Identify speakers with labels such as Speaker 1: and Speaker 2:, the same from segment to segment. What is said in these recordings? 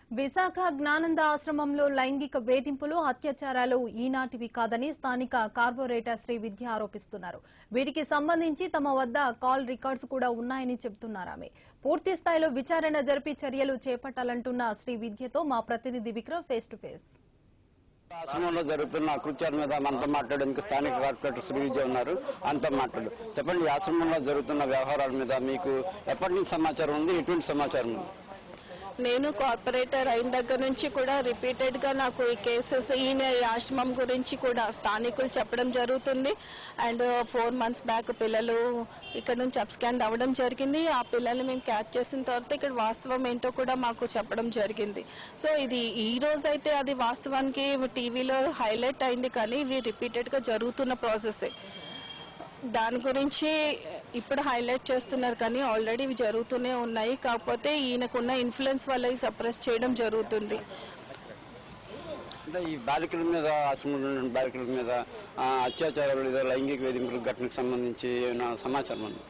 Speaker 1: విశాఖ జ్ఞానంద ఆశ్రమంలో లైంగిక వేధింపులు అత్యాచారాలు ఈనాటివి కాదని స్థానిక కార్పొరేటర్ శ్రీ విద్య ఆరోపిస్తున్నారు వీటికి సంబంధించి తమ వద్ద కాల్ రికార్డ్స్ కూడా ఉన్నాయని చెబుతున్నారు ఆమె పూర్తి స్థాయిలో విచారణ జరిపి చర్యలు చేపట్టాలంటున్న శ్రీ విద్యతో మా ప్రతినిధి విక్రమ్ ఫేస్ టు ఫేస్
Speaker 2: ఆశ్రమంలో జరుగుతున్న కృత్యాల మీద మనతో మాట్లాడడానికి స్థానిక కార్పొరేటర్ శ్రీ విజయ్ ఉన్నారు అంతా మాట్లాడు చెప్పండి ఈ ఆశ్రమంలో జరుగుతున్న వ్యవహారాల మీద మీకు ఎప్పటి నుంచి సమాచారం ఉంది ఎటువంటి సమాచారం ఉంది
Speaker 3: నేను కార్పొరేటర్ అయిన దగ్గర నుంచి కూడా రిపీటెడ్ గా నాకు ఈ కేసెస్ ఈయన ఈ ఆశ్రమం గురించి కూడా స్థానికులు చెప్పడం జరుగుతుంది అండ్ ఫోర్ మంత్స్ బ్యాక్ పిల్లలు ఇక్కడ నుంచి అప్స్కాండ్ అవ్వడం జరిగింది ఆ పిల్లల్ని మేము క్యాచ్ చేసిన తర్వాత ఇక్కడ వాస్తవం ఏంటో కూడా మాకు చెప్పడం జరిగింది సో ఇది ఈ రోజు అయితే అది వాస్తవానికి టీవీలో హైలైట్ అయింది కానీ ఇవి రిపీటెడ్ గా జరుగుతున్న ప్రాసెస్ దాని గురించి ఇప్పుడు హైలైట్ చేస్తున్నారు కానీ ఆల్రెడీ ఇవి జరుగుతూనే ఉన్నాయి కాకపోతే ఈయనకున్న ఇన్ఫ్లుయెన్స్ వల్ల ఈ సప్రెస్ చేయడం జరుగుతుంది
Speaker 2: అంటే ఈ బాలికల మీద ఆశ్రమంలో ఉన్న బాలికల మీద ఆ, అత్యాచారాలు లేదా లైంగిక వేధింపుల ఘటనకు సంబంధించి ఏమైనా సమాచారం ఉంది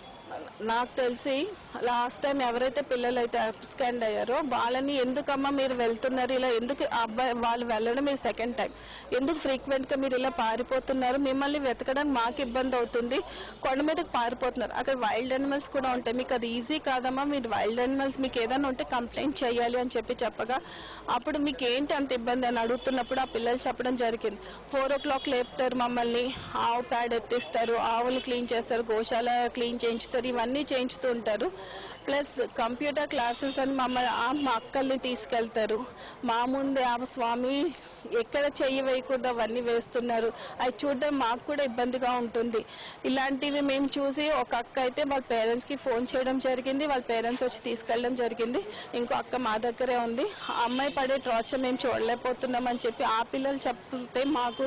Speaker 3: నాకు తెలిసి లాస్ట్ టైం ఎవరైతే పిల్లలు అయితే అప్స్కాండ్ అయ్యారో వాళ్ళని ఎందుకమ్మా మీరు వెళ్తున్నారు ఇలా ఎందుకు ఆ అబ్బాయి వాళ్ళు వెళ్ళడం మీరు సెకండ్ టైం ఎందుకు ఫ్రీక్వెంట్ గా మీరు ఇలా పారిపోతున్నారు మిమ్మల్ని వెతకడానికి మాకు ఇబ్బంది అవుతుంది కొండ మీదకి పారిపోతున్నారు అక్కడ వైల్డ్ అనిమల్స్ కూడా ఉంటాయి మీకు అది ఈజీ కాదమ్మా మీరు వైల్డ్ అనిమల్స్ మీకు ఏదైనా ఉంటే కంప్లైంట్ చేయాలి అని చెప్పి చెప్పగా అప్పుడు మీకు ఏంటి అంత ఇబ్బంది అని అడుగుతున్నప్పుడు ఆ పిల్లలు చెప్పడం జరిగింది ఫోర్ ఓ క్లాక్ లేపుతారు మమ్మల్ని ఆవు ప్యాడ్ ఎత్తిస్తారు ఆవులు క్లీన్ చేస్తారు గోశాల క్లీన్ చేయించుతారు ఇవన్నీ చేయించుతూ ఉంటారు ప్లస్ కంప్యూటర్ క్లాసెస్ అని మమ్మల్ని ఆ మా అక్కల్ని తీసుకెళ్తారు మా ముందే ఆ స్వామి ఎక్కడ చెయ్యి వేయకూడదు అవన్నీ వేస్తున్నారు అవి చూడడం మాకు కూడా ఇబ్బందిగా ఉంటుంది ఇలాంటివి మేము చూసి ఒక అక్క అయితే వాళ్ళ పేరెంట్స్ కి ఫోన్ చేయడం జరిగింది వాళ్ళ పేరెంట్స్ వచ్చి తీసుకెళ్ళడం జరిగింది ఇంకో అక్క మా దగ్గరే ఉంది ఆ అమ్మాయి పడే టార్చర్ మేము చూడలేకపోతున్నామని చెప్పి ఆ పిల్లలు చెప్తే మాకు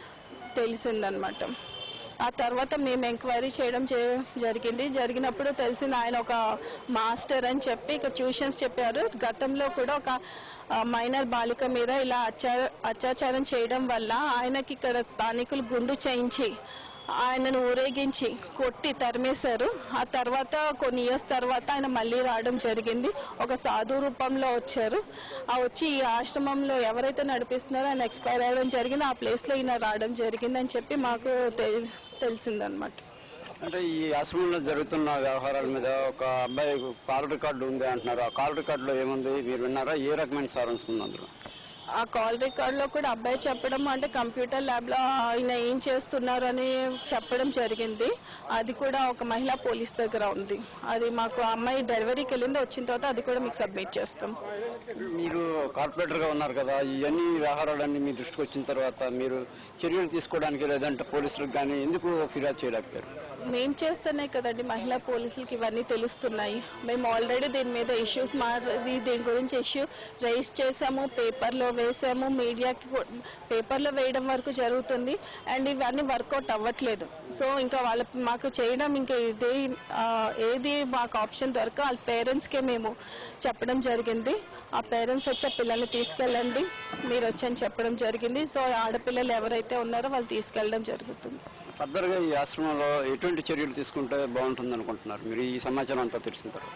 Speaker 3: తెలిసిందనమాట ఆ తర్వాత మేము ఎంక్వైరీ చేయడం చే- జరిగింది జరిగినప్పుడు తెలిసింది ఆయన ఒక మాస్టర్ అని చెప్పి ఇక్కడ ట్యూషన్స్ చెప్పారు గతంలో కూడా ఒక ఆ, మైనర్ బాలిక మీద ఇలా అత్యా అత్యాచారం చేయడం వల్ల ఆయనకి ఇక్కడ స్థానికులు గుండు చేయించి ఆయనను ఊరేగించి కొట్టి తరిమేశారు ఆ తర్వాత కొన్ని ఇయర్స్ తర్వాత ఆయన మళ్ళీ రావడం జరిగింది ఒక సాధు రూపంలో వచ్చారు ఆ వచ్చి ఈ ఆశ్రమంలో ఎవరైతే నడిపిస్తున్నారో ఆయన ఎక్స్పైర్ అవ్వడం జరిగింది ఆ ప్లేస్ లో ఈయన రావడం జరిగింది అని చెప్పి మాకు తె- తెలిసిందనమాట
Speaker 2: అంటే ఈ ఆశ్రమంలో జరుగుతున్న వ్యవహారాల మీద ఒక అబ్బాయి కాల్ రికార్డు ఉంది అంటున్నారు ఆ కాల్ రికార్డులో ఏముంది మీరు విన్నారా ఏ రకమైన సారాంశం ఉంది అందులో
Speaker 3: ఆ కాల్ రికార్డ్ లో కూడా అబ్బాయి చెప్పడం అంటే కంప్యూటర్ ల్యాబ్ లో ఆయన ఏం చేస్తున్నారు అని చెప్పడం జరిగింది అది కూడా ఒక మహిళా పోలీస్ దగ్గర ఉంది అది మాకు ఆ అమ్మాయి డెలివరీకి వెళ్ళింది వచ్చిన తర్వాత అది కూడా మీకు సబ్మిట్ చేస్తాం
Speaker 2: మీరు కార్పొరేటర్ గా ఉన్నారు కదా ఇవన్నీ వ్యవహారాలన్నీ మీ దృష్టికి వచ్చిన తర్వాత మీరు చర్యలు తీసుకోవడానికి లేదంటే పోలీసులకు కానీ ఎందుకు ఫిర్యాదు చేయలేకపోయారు
Speaker 3: మేం చేస్తేనే కదండి మహిళా పోలీసులకి ఇవన్నీ తెలుస్తున్నాయి మేము ఆల్రెడీ దీని మీద ఇష్యూస్ మాది దీని గురించి ఇష్యూ రైజ్ చేసాము పేపర్లో వేసాము మీడియాకి పేపర్లో వేయడం వరకు జరుగుతుంది అండ్ ఇవన్నీ వర్కౌట్ అవ్వట్లేదు సో ఇంకా వాళ్ళ మాకు చేయడం ఇంకా ఇది ఆ, ఏది మాకు ఆప్షన్ దొరక వాళ్ళ పేరెంట్స్కే మేము చెప్పడం జరిగింది ఆ పేరెంట్స్ వచ్చి ఆ పిల్లల్ని తీసుకెళ్ళండి మీరు వచ్చని చెప్పడం జరిగింది సో ఆడపిల్లలు ఎవరైతే ఉన్నారో వాళ్ళు తీసుకెళ్ళడం జరుగుతుంది
Speaker 2: ఫర్దర్ గా ఈ ఆశ్రమంలో ఎటువంటి చర్యలు తీసుకుంటే బాగుంటుంది అనుకుంటున్నారు మీరు ఈ సమాచారం అంతా తెలిసిన తర్వాత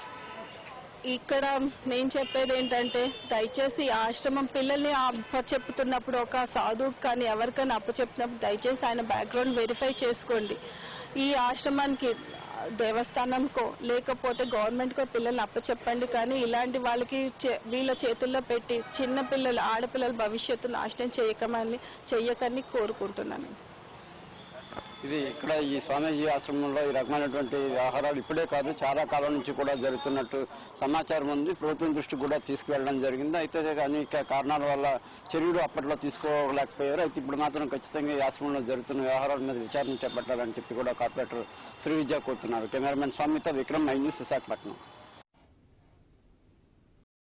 Speaker 3: ఇక్కడ నేను చెప్పేది ఏంటంటే దయచేసి ఈ ఆశ్రమం పిల్లల్ని అప్పచెప్పుతున్నప్పుడు ఒక సాధువు కానీ ఎవరికైనా అప్పచెప్పినప్పుడు దయచేసి ఆయన బ్యాక్గ్రౌండ్ వెరిఫై చేసుకోండి ఈ ఆశ్రమానికి దేవస్థానంకో లేకపోతే గవర్నమెంట్కో పిల్లల్ని అప్పచెప్పండి కానీ ఇలాంటి వాళ్ళకి చే- వీళ్ళ చేతుల్లో పెట్టి చిన్న పిల్లలు ఆడపిల్లల భవిష్యత్తు నాశనం చేయకమని చెయ్యకని కోరుకుంటున్నాను
Speaker 2: ఇది ఇక్కడ ఈ స్వామీజీ ఆశ్రమంలో ఈ రకమైనటువంటి వ్యవహారాలు ఇప్పుడే కాదు చాలా కాలం నుంచి కూడా జరుగుతున్నట్టు సమాచారం ఉంది ప్రభుత్వం దృష్టికి కూడా తీసుకువెళ్ళడం జరిగింది అయితే అనేక కారణాల వల్ల చర్యలు అప్పట్లో తీసుకోలేకపోయారు అయితే ఇప్పుడు మాత్రం ఖచ్చితంగా ఈ ఆశ్రమంలో జరుగుతున్న వ్యవహారాల మీద విచారణ చేపట్టాలని చెప్పి కూడా కార్పొరేటర్ శ్రీ విద్య కోరుతున్నారు కెమెరామెన్ స్వామితో విక్రమ్ ఐ న్యూస్ విశాఖపట్నం